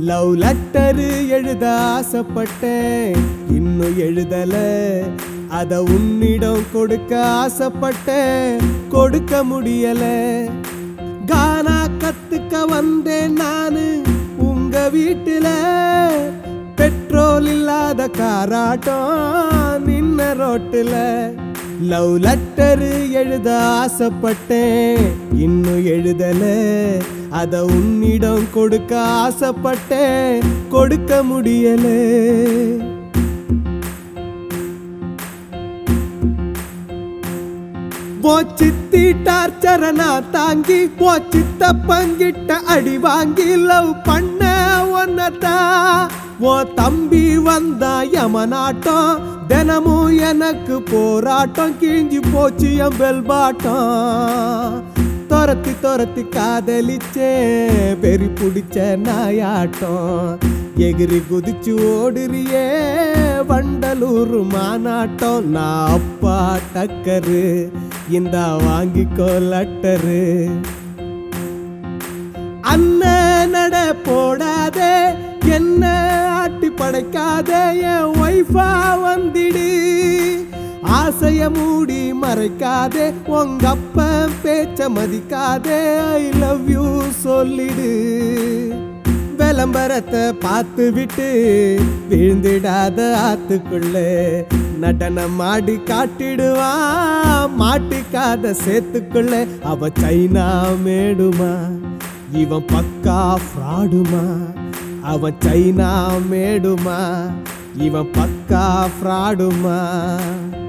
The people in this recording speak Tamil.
லவ் லெட்டரு எழுத ஆசைப்பட்டேன் இன்னும் எழுதல அத உன்னிடம் கொடுக்க ஆசைப்பட்டேன் கொடுக்க முடியல கானா கத்துக்க வந்தேன் நானு உங்க வீட்டுல பெட்ரோல் இல்லாத காராட்டம் நின்ன ரோட்டுல லவ் லெட்டரு எழுத ஆசைப்பட்டேன் இன்னும் எழுதல அத உன்னிடம் கொடுக்க ஆசைப்பட்டேன் கொடுக்க முடியல போச்சித்தி டார்ச்சரனா தாங்கி போச்சித்த பங்கிட்ட அடி வாங்கி லவ் பண்ண ஒன்னதா ஓ தம்பி வந்தா யமனாட்டம் தினமும் எனக்கு போராட்டம் கிழிஞ்சு போச்சு என் பெல்பாட்டம் துரத்தி துரத்தி காதலிச்சே பெரி பிடிச்ச நாயாட்டம் எகிரி குதிச்சு ஓடுறியே வண்டலூர் மாநாட்டம் நான் அப்பா டக்கரு இந்த வாங்கிக்கோ லட்டரு அண்ணன் நட போடாதே என்ன ஆட்டி படைக்காதே என் ஒய்ஃபா வந்திடு ஆசைய மூடி மறைக்காதே உங்க அப்பன் பேச்ச மதிக்காதே ஐ லவ் யூ சொல்லிடு விளம்பரத்தை பார்த்து விட்டு விழுந்திடாத ஆத்துக்குள்ளே நடனம் ஆடி காட்டிடுவான் மாட்டிக்காத சேத்துக்குள்ளே அவ சைனா மேடுமா இவன் பக்கா ஃப்ராடுமா அவன் சைனா மேடுமா இவன் பக்கா ஃப்ராடுமா